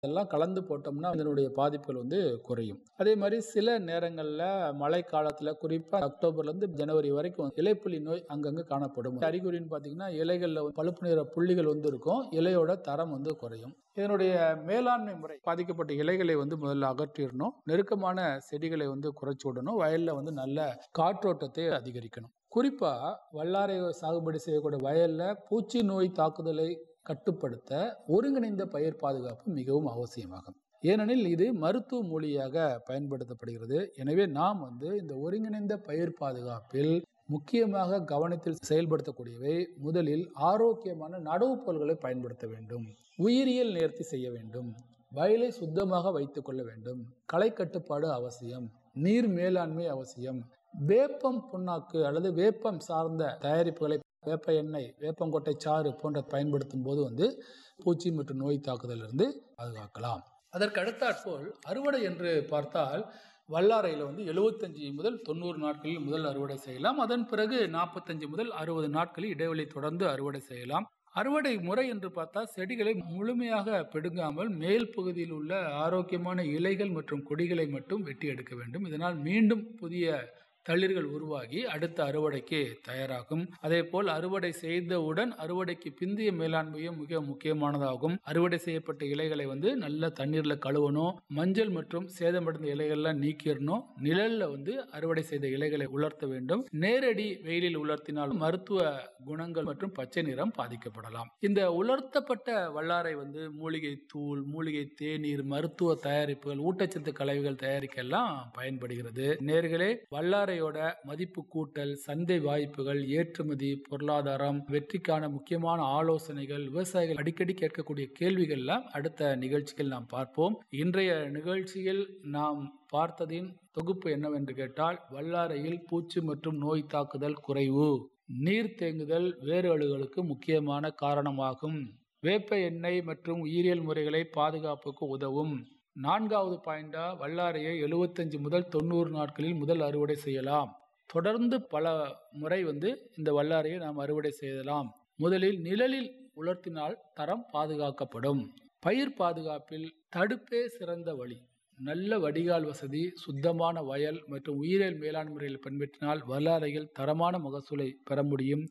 இதெல்லாம் கலந்து போட்டோம்னா அதனுடைய பாதிப்புகள் வந்து குறையும் அதே மாதிரி சில நேரங்களில் மழை காலத்தில் குறிப்பாக அக்டோபர்லேருந்து ஜனவரி வரைக்கும் இலைப்புள்ளி நோய் அங்கங்கே காணப்படும் அறிகுறின்னு பார்த்தீங்கன்னா இலைகளில் பழுப்பு நிற புள்ளிகள் வந்து இருக்கும் இலையோட தரம் வந்து குறையும் இதனுடைய மேலாண்மை முறை பாதிக்கப்பட்ட இலைகளை வந்து முதல்ல அகற்றிடணும் நெருக்கமான செடிகளை வந்து குறைச்சி விடணும் வயலில் வந்து நல்ல காற்றோட்டத்தை அதிகரிக்கணும் குறிப்பாக வல்லாரை சாகுபடி செய்யக்கூடிய வயலில் பூச்சி நோய் தாக்குதலை கட்டுப்படுத்த ஒருங்கிணைந்த பயிர் பாதுகாப்பு மிகவும் அவசியமாகும் ஏனெனில் இது மருத்துவ மூலியாக பயன்படுத்தப்படுகிறது எனவே நாம் வந்து இந்த ஒருங்கிணைந்த பயிர் பாதுகாப்பில் முக்கியமாக கவனத்தில் செயல்படுத்தக்கூடியவை முதலில் ஆரோக்கியமான நடவு பொருள்களை பயன்படுத்த வேண்டும் உயிரியல் நேர்த்தி செய்ய வேண்டும் வயலை சுத்தமாக வைத்துக் கொள்ள வேண்டும் களை கட்டுப்பாடு அவசியம் நீர் மேலாண்மை அவசியம் வேப்பம் புண்ணாக்கு அல்லது வேப்பம் சார்ந்த தயாரிப்புகளை வேப்ப எண்ணெய் வேப்பங்கொட்டை சாறு போன்ற பயன்படுத்தும் போது வந்து பூச்சி மற்றும் நோய் தாக்குதலிருந்து பாதுகாக்கலாம் அதற்கு அடுத்தாற்போல் அறுவடை என்று பார்த்தால் வல்லாரையில் வந்து எழுபத்தஞ்சு முதல் தொண்ணூறு நாட்களில் முதல் அறுவடை செய்யலாம் அதன் பிறகு நாற்பத்தஞ்சு முதல் அறுபது நாட்களில் இடைவெளி தொடர்ந்து அறுவடை செய்யலாம் அறுவடை முறை என்று பார்த்தா செடிகளை முழுமையாக பிடுங்காமல் மேல் பகுதியில் உள்ள ஆரோக்கியமான இலைகள் மற்றும் கொடிகளை மட்டும் வெட்டி எடுக்க வேண்டும் இதனால் மீண்டும் புதிய தளிர்கள் உருவாகி அடுத்த அறுவடைக்கு தயாராகும் அதே போல் அறுவடை செய்தவுடன் அறுவடைக்கு பிந்தைய மேலாண்மையும் மிக முக்கியமானதாகும் அறுவடை செய்யப்பட்ட இலைகளை வந்து நல்ல தண்ணீர்ல கழுவணும் மஞ்சள் மற்றும் சேதமடைந்த இலைகள்லாம் நீக்கிடணும் நிழல்ல வந்து அறுவடை செய்த இலைகளை உலர்த்த வேண்டும் நேரடி வெயிலில் உலர்த்தினால் மருத்துவ குணங்கள் மற்றும் பச்சை நிறம் பாதிக்கப்படலாம் இந்த உலர்த்தப்பட்ட வல்லாரை வந்து மூலிகை தூள் மூலிகை தேநீர் மருத்துவ தயாரிப்புகள் ஊட்டச்சத்து கலவைகள் தயாரிக்கெல்லாம் பயன்படுகிறது நேர்களே வல்லாரை வல்லாரையோட மதிப்பு கூட்டல் சந்தை வாய்ப்புகள் ஏற்றுமதி பொருளாதாரம் வெற்றிக்கான முக்கியமான ஆலோசனைகள் விவசாயிகள் அடிக்கடி கேட்கக்கூடிய கேள்விகள்லாம் அடுத்த நிகழ்ச்சிகள் நாம் பார்ப்போம் இன்றைய நிகழ்ச்சியில் நாம் பார்த்ததின் தொகுப்பு என்னவென்று கேட்டால் வல்லாரையில் பூச்சி மற்றும் நோய் தாக்குதல் குறைவு நீர் தேங்குதல் வேறு அழுகளுக்கு முக்கியமான காரணமாகும் வேப்ப எண்ணெய் மற்றும் உயிரியல் முறைகளை பாதுகாப்புக்கு உதவும் நான்காவது பாயிண்டா வல்லாரையை எழுபத்தஞ்சு முதல் தொண்ணூறு நாட்களில் முதல் அறுவடை செய்யலாம் தொடர்ந்து பல முறை வந்து இந்த வல்லாரையை நாம் அறுவடை செய்யலாம் முதலில் நிழலில் உலர்த்தினால் தரம் பாதுகாக்கப்படும் பயிர் பாதுகாப்பில் தடுப்பே சிறந்த வழி நல்ல வடிகால் வசதி சுத்தமான வயல் மற்றும் உயிரியல் மேலாண் முறையில் பின்பற்றினால் வல்லாரையில் தரமான மகசூலை பெற முடியும்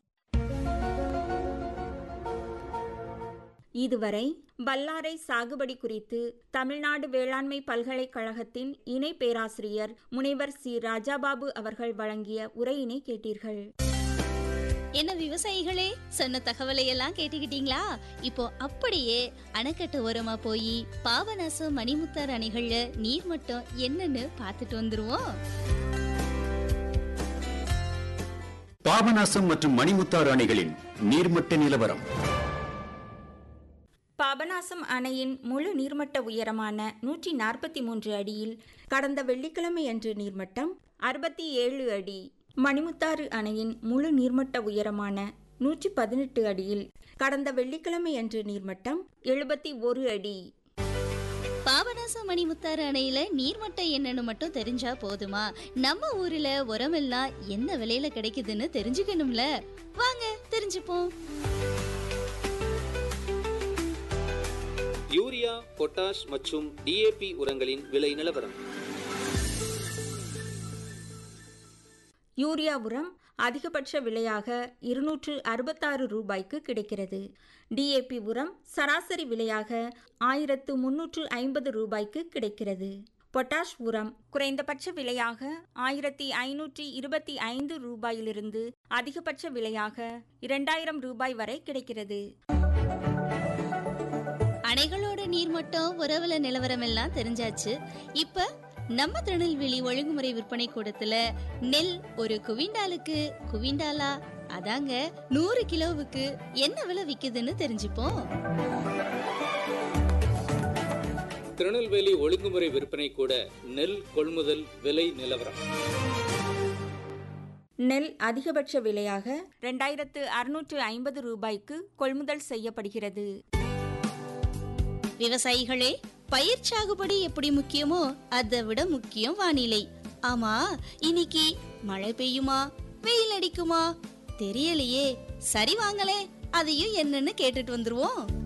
இதுவரை வல்லாரை சாகுபடி குறித்து தமிழ்நாடு வேளாண்மை பல்கலைக்கழகத்தின் இணை பேராசிரியர் முனைவர் சி ராஜாபாபு அவர்கள் வழங்கிய உரையினை கேட்டீர்கள் என்ன விவசாயிகளே சொன்ன தகவலை எல்லாம் கேட்டுக்கிட்டீங்களா இப்போ அப்படியே அணைக்கட்டு ஓரமா போய் பாபநாசம் மணிமுத்தார் அணைகள்ல நீர் மட்டம் என்னன்னு பார்த்துட்டு வந்துருவோம் பாபநாசம் மற்றும் மணிமுத்தாறு அணைகளின் நீர்மட்ட நிலவரம் பாபநாசம் அணையின் முழு நீர்மட்ட உயரமான நூற்றி நாற்பத்தி மூன்று அடியில் கடந்த வெள்ளிக்கிழமை அன்று நீர்மட்டம் அறுபத்தி ஏழு அடி மணிமுத்தாறு அணையின் முழு நீர்மட்ட உயரமான நூற்றி பதினெட்டு அடியில் கடந்த வெள்ளிக்கிழமை அன்று நீர்மட்டம் எழுபத்தி ஒரு அடி பாபநாசம் மணிமுத்தாறு அணையில நீர்மட்டம் என்னன்னு மட்டும் தெரிஞ்சா போதுமா நம்ம ஊர்ல உரமெல்லாம் என்ன விலையில கிடைக்குதுன்னு தெரிஞ்சுக்கணும்ல வாங்க தெரிஞ்சுப்போம் யூரியா பொட்டாஷ் மற்றும் டிஏபி உரங்களின் விலை நிலவரம் யூரியா உரம் அதிகபட்ச விலையாக இருநூற்று அறுபத்தாறு ரூபாய்க்கு கிடைக்கிறது டிஏபி உரம் சராசரி விலையாக ஆயிரத்து முன்னூற்று ஐம்பது ரூபாய்க்கு கிடைக்கிறது பொட்டாஷ் உரம் குறைந்தபட்ச விலையாக ஆயிரத்தி ஐநூற்றி இருபத்தி ஐந்து ரூபாயிலிருந்து அதிகபட்ச விலையாக இரண்டாயிரம் ரூபாய் வரை கிடைக்கிறது அணைகளோட நீர்மட்டம் உறவுல நிலவரம் எல்லாம் தெரிஞ்சாச்சு இப்ப நம்ம திருநெல்வேலி ஒழுங்குமுறை விற்பனை கூடத்துல நெல் ஒரு குவிண்டாலுக்கு குவிண்டாலா அதாங்க நூறு கிலோவுக்கு என்ன விலை விக்குதுன்னு தெரிஞ்சுப்போம் திருநெல்வேலி ஒழுங்குமுறை விற்பனை கூட நெல் கொள்முதல் விலை நிலவரம் நெல் அதிகபட்ச விலையாக ரெண்டாயிரத்து அறுநூற்று ஐம்பது ரூபாய்க்கு கொள்முதல் செய்யப்படுகிறது விவசாயிகளே பயிர் சாகுபடி எப்படி முக்கியமோ அதை விட முக்கியம் வானிலை ஆமா இன்னைக்கு மழை பெய்யுமா வெயில் அடிக்குமா தெரியலையே சரி வாங்களே அதையும் என்னன்னு கேட்டுட்டு வந்துருவோம்